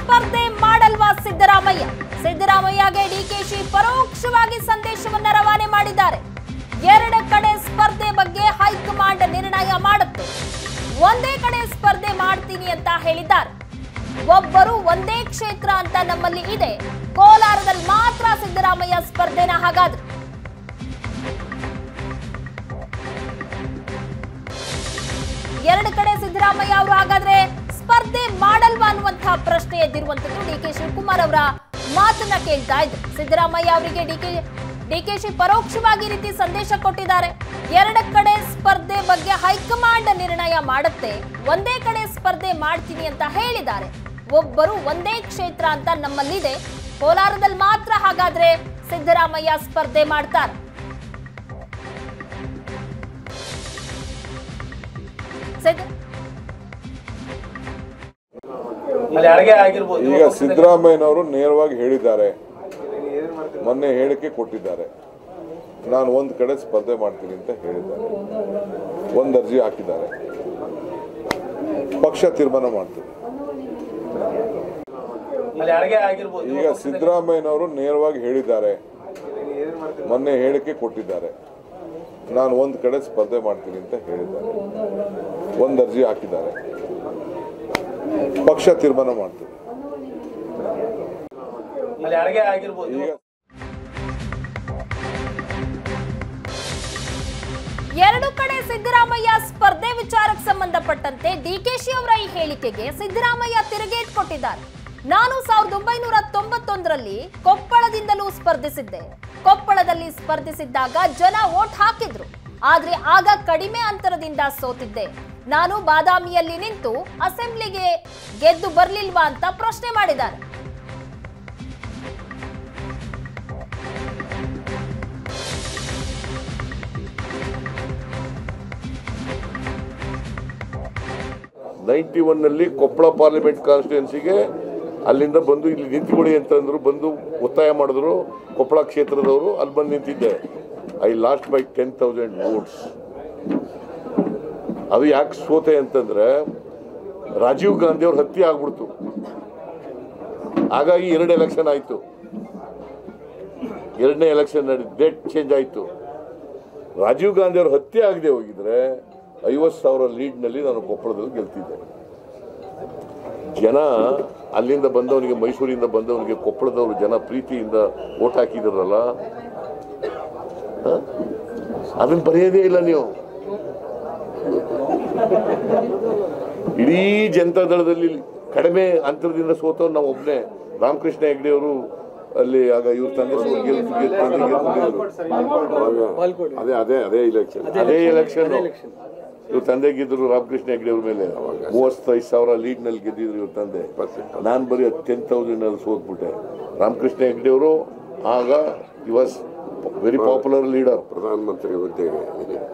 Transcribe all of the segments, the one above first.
ಸ್ಪರ್ಧೆ ಮಾಡಲ್ವಾ ಸಿದ್ದರಾಮಯ್ಯ ಸಿದ್ದರಾಮಯ್ಯಗೆ ಡಿಕೆಶಿ ಪರೋಕ್ಷವಾಗಿ ಸಂದೇಶವನ್ನ ರವಾನೆ ಮಾಡಿದ್ದಾರೆ ಎರಡು ಕಡೆ ಸ್ಪರ್ಧೆ ಬಗ್ಗೆ ಹೈಕಮಾಂಡ್ ನಿರ್ಣಯ ಮಾಡುತ್ತೆ ಒಂದೇ ಕಡೆ ಸ್ಪರ್ಧೆ ಮಾಡ್ತೀನಿ ಅಂತ ಹೇಳಿದ್ದಾರೆ ಒಬ್ಬರು ಒಂದೇ ಕ್ಷೇತ್ರ ಅಂತ ನಮ್ಮಲ್ಲಿ ಇದೆ ಕೋಲಾರದಲ್ಲಿ ಮಾತ್ರ ಸಿದ್ದರಾಮಯ್ಯ ಸ್ಪರ್ಧೆನ ಹಾಗಾದ್ರೆ ಎರಡು ಕಡೆ ಸಿದ್ದರಾಮಯ್ಯ ಅವರು ಹಾಗಾದ್ರೆ ಸ್ಪರ್ಧೆ ಮಾಡಲ್ವಾ ಅನ್ನುವಂತಹ ಪ್ರಶ್ನೆ ಎದ್ದಿರುವಂತದ್ದು ಡಿ ಕೆ ಶಿವಕುಮಾರ್ ಅವರ ಮಾತನ್ನ ಕೇಳ್ತಾ ಇದ್ರು ಸಿದ್ದರಾಮಯ್ಯ ಅವರಿಗೆ ಡಿಕೆ ಡಿಕೆಶಿ ಪರೋಕ್ಷವಾಗಿ ಈ ರೀತಿ ಸಂದೇಶ ಕೊಟ್ಟಿದ್ದಾರೆ ಎರಡ ಕಡೆ ಸ್ಪರ್ಧೆ ಬಗ್ಗೆ ಹೈಕಮಾಂಡ್ ನಿರ್ಣಯ ಮಾಡುತ್ತೆ ಒಂದೇ ಕಡೆ ಸ್ಪರ್ಧೆ ಮಾಡ್ತೀನಿ ಅಂತ ಹೇಳಿದ್ದಾರೆ ಒಬ್ಬರು ಒಂದೇ ಕ್ಷೇತ್ರ ಅಂತ ನಮ್ಮಲ್ಲಿದೆ ಕೋಲಾರದಲ್ಲಿ ಮಾತ್ರ ಹಾಗಾದ್ರೆ ಸಿದ್ದರಾಮಯ್ಯ ಸ್ಪರ್ಧೆ ಮಾಡ್ತಾರೆ ಸಿದ್ದ ಅಲ್ಲಿ ಅಡುಗೆ ಆಗಿರ್ಬೋದು ಈಗ ಸಿದ್ದರಾಮಯ್ಯನವರು ನೇರವಾಗಿ ಹೇಳಿದ್ದಾರೆ ಮೊನ್ನೆ ಹೇಳಿಕೆ ಕೊಟ್ಟಿದ್ದಾರೆ ನಾನು ಒಂದು ಕಡೆ ಸ್ಪರ್ಧೆ ಮಾಡ್ತೀನಿ ಅಂತ ಹೇಳಿದ್ದಾರೆ ಒಂದು ಅರ್ಜಿ ಹಾಕಿದ್ದಾರೆ ಪಕ್ಷ ತೀರ್ಮಾನ ಮಾಡ್ತೀನಿ ಅಲ್ಲಿ ಅಡುಗೆ ಆಗಿರ್ಬೋದು ಈಗ ಸಿದ್ದರಾಮಯ್ಯನವರು ನೇರವಾಗಿ ಹೇಳಿದ್ದಾರೆ ಮೊನ್ನೆ ಹೇಳಿಕೆ ಕೊಟ್ಟಿದ್ದಾರೆ ನಾನು ಒಂದು ಕಡೆ ಸ್ಪರ್ಧೆ ಮಾಡ್ತೀನಿ ಅಂತ ಹೇಳಿದ್ದಾರೆ ಒಂದು ಅರ್ಜಿ ಹಾಕಿದ್ದಾರೆ ಪಕ್ಷ ತೀರ್ಮಾನ ಮಾಡ್ತೀನಿ ಅಲ್ಲಿ ಅಡುಗೆ ಆಗಿರ್ಬೋದು ಈಗ ಎರಡು ಕಡೆ ಸಿದ್ದರಾಮಯ್ಯ ಸ್ಪರ್ಧೆ ವಿಚಾರಕ್ಕೆ ಸಂಬಂಧಪಟ್ಟಂತೆ ಡಿಕೆಶಿ ಅವರ ಈ ಹೇಳಿಕೆಗೆ ಸಿದ್ದರಾಮಯ್ಯ ತಿರುಗೇಟ್ ಕೊಟ್ಟಿದ್ದಾರೆ ನಾನು ಸಾವಿರದ ಒಂಬೈನೂರ ತೊಂಬತ್ತೊಂದರಲ್ಲಿ ಕೊಪ್ಪಳದಿಂದಲೂ ಸ್ಪರ್ಧಿಸಿದ್ದೆ ಕೊಪ್ಪಳದಲ್ಲಿ ಸ್ಪರ್ಧಿಸಿದ್ದಾಗ ಜನ ವೋಟ್ ಹಾಕಿದ್ರು ಆದ್ರೆ ಆಗ ಕಡಿಮೆ ಅಂತರದಿಂದ ಸೋತಿದ್ದೆ ನಾನು ಬಾದಾಮಿಯಲ್ಲಿ ನಿಂತು ಅಸೆಂಬ್ಲಿಗೆ ಗೆದ್ದು ಬರ್ಲಿಲ್ವಾ ಅಂತ ಪ್ರಶ್ನೆ ಮಾಡಿದ್ದಾರೆ ನೈಂಟಿ ಒನ್ನಲ್ಲಿ ಕೊಪ್ಪಳ ಪಾರ್ಲಿಮೆಂಟ್ ಕಾನ್ಸ್ಟಿಟ್ಯೂನ್ಸಿಗೆ ಅಲ್ಲಿಂದ ಬಂದು ಇಲ್ಲಿ ನಿಂತ್ಕೊಳ್ಳಿ ಅಂತಂದ್ರು ಬಂದು ಒತ್ತಾಯ ಮಾಡಿದ್ರು ಕೊಪ್ಪಳ ಕ್ಷೇತ್ರದವರು ಅಲ್ಲಿ ಬಂದು ನಿಂತಿದ್ದೆ I lost by ten thousand votes ಅದು ಯಾಕೆ ಸೋತೆ ಅಂತಂದ್ರೆ ರಾಜೀವ್ ಗಾಂಧಿ ಅವ್ರ ಹತ್ಯೆ ಆಗ್ಬಿಡ್ತು ಹಾಗಾಗಿ ಎರಡು ಎಲೆಕ್ಷನ್ ಆಯಿತು ಎರಡನೇ ಎಲೆಕ್ಷನ್ ನಡಿ ಡೇಟ್ ಚೇಂಜ್ ಆಯಿತು ರಾಜೀವ್ ಗಾಂಧಿ ಅವ್ರ ಹತ್ಯೆ ಆಗದೆ ಹೋಗಿದ್ರೆ ಐವತ್ತು ಸಾವಿರ ಲೀಡ್ನಲ್ಲಿ ನಾನು ಕೊಪ್ಪಳದಲ್ಲಿ ಗೆಲ್ತಿದ್ದೆ ಜನ ಅಲ್ಲಿಂದ ಬಂದವನಿಗೆ ಮೈಸೂರಿಂದ ಬಂದವನಿಗೆ ಕೊಪ್ಪಳದವರು ಜನ ಪ್ರೀತಿಯಿಂದ ಓಟ್ ಹಾಕಿದ್ರಲ್ಲ ಅದನ್ನ ಬರೆಯೋದೇ ಇಲ್ಲ ನೀವು ಇಡೀ ಜನತಾ ದಳದಲ್ಲಿ ಕಡಿಮೆ ಅಂತರದಿಂದ ಸೋತವ್ರು ನಾವು ಒಬ್ಬನೇ ರಾಮಕೃಷ್ಣ ಹೆಗ್ಡೆ ಅವರು ಅಲ್ಲಿ ಆಗ ಇವ್ರ ತಂದೆ ಸೋಲು ಗೆಲ್ತು- ಗೆಲ್ತು- ತಂದೆ ಗೆಲ್ತು- ಅದೇ ಅದೇ ಅದೇ ಇಲೆಕ್ಷನ್ ಅದೇ ಎಲೆಕ್ಷನ್ ಇವ್ರ ತಂದೆ ಗೆದ್ರು ರಾಮಕೃಷ್ಣ ಹೆಗ್ಡೆ ಅವ್ರ ಮೇಲೆ ಮೂವತ್ತೈದು ಸಾವಿರ ಲೀಡ್ ನಲ್ಲಿ ಗೆದ್ದಿದ್ರು ಇವ್ರ ತಂದೆ ನಾನು ಬರೀ ಟೆನ್ ತೌಸಂಡ್ ಅಲ್ಲಿ ಸೋತ್ಬಿಟ್ಟೆ ರಾಮಕೃಷ್ಣ ಹೆಗ್ಡೆ ಅವರು ಆಗ ಈ ವಾಸ್ ವೆರಿ ಪಾಪ್ಯುಲರ್ ಲೀಡರ್ ಪ್ರಧಾನಮಂತ್ರಿ ಹುದ್ದೆಗೆ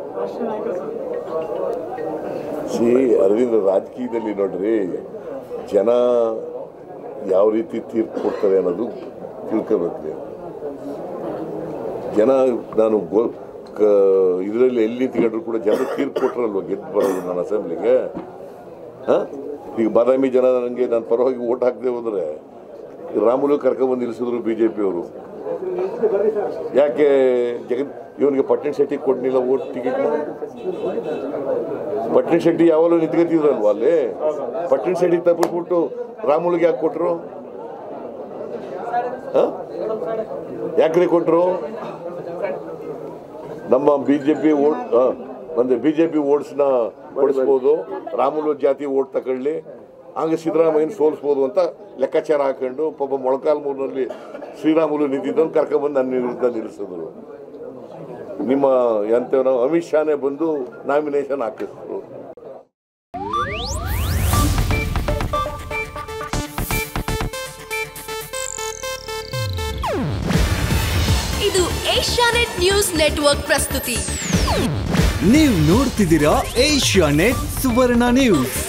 ಸಿ ಅದರಿಂದ ರಾಜಕೀಯದಲ್ಲಿ ನೋಡ್ರಿ ಜನ ಯಾವ ರೀತಿ ತೀರ್ಪು ಕೊಡ್ತಾರೆ ಅನ್ನೋದು ತಿಳ್ಕೋಬೇಕು ನೀವು ಜನ ನಾನು ಗೋ ಇದರಲ್ಲಿ ಎಲ್ಲಿ ನಿಂತ್ಕೊಂಡ್ರು ಕೂಡ ಜನ ತೀರ್ಪು ಕೊಟ್ರಲ್ವ ಗೆದ್ದು ಬರೋದು ನಾನು ಅಸೆಂಬ್ಲಿಗೆ ಹಾಂ ಈಗ ಬಾದಾಮಿ ಜನ ನನಗೆ ನಾನು ಪರವಾಗಿ ಓಟ್ ಹಾಕದೆ ಹೋದ್ರೆ ರಾಮುಲು ಕರ್ಕೊಂಡ್ಬಂದು ನಿಲ್ಲಿಸಿದ್ರು ಬಿ ಜೆ ಪಿಯವರು ಯಾಕೆ ಜಗನ್ ಇವನಿಗೆ ಪಟ್ಟಣ ಶೆಟ್ಟಿ ಕೊಡ್ಲಿಲ್ಲ ಓಟ್ ಟಿಕೆಟ್ ಪಟ್ಟಣ ಶೆಟ್ಟಿ ಯಾವಾಗಲೂ ನಿಂತ್ಕೊತಿದ್ರಲ್ವಾ ಅಲ್ಲಿ ಪಟ್ಟಣ ಶೆಟ್ಟಿ ತಪ್ಪಿಸ್ಬಿಟ್ಟು ರಾಮುಲಿಗೆ ಯಾಕೆ ಕೊಟ್ರು ಹ? ಯಾಕ್ರಿ ಕೊಟ್ರು ನಮ್ಮ ಬಿಜೆಪಿ ಓಟ್ ಹ, ಒಂದು ಬಿಜೆಪಿ ಓಟ್ಸ್ನ ಕೊಡಿಸ್ಬೋದು ರಾಮುಲು ಜಾತಿ ಓಟ್ ತಗೊಳ್ಳಿ ಹಂಗೆ ಸಿದ್ದರಾಮಯ್ಯನ ಸೋಲಿಸ್ಬೋದು ಅಂತ ಲೆಕ್ಕಾಚಾರ ಹಾಕೊಂಡು ಪಾಪ ಮೊಳಕಾಲ್ಮೂರಿನಲ್ಲಿ ಶ್ರೀರಾಮುಲು ನಿಂತಿದ್ದನ್ನು ಕರ್ಕೊಂಡ್ಬಂದು ನನ್ನ ವಿರುದ್ಧ ನಿಲ್ಲಿಸಿದ್ರು ನಿಮ್ಮ ಎಂತೇನೋ ಅಮಿತ್ ಶಾನೇ ಬಂದು ನಾಮಿನೇಷನ್ ಹಾಕಿಸಿದ್ರು ಇದು ಏಷ್ಯಾನೆಟ್ ನ್ಯೂಸ್ ನೆಟ್ವರ್ಕ್ ಪ್ರಸ್ತುತಿ ನೀವು ನೋಡ್ತಿದ್ದೀರಾ ಏಷ್ಯಾ ನೆಟ್ ಸುವರ್ಣ ನ್ಯೂಸ್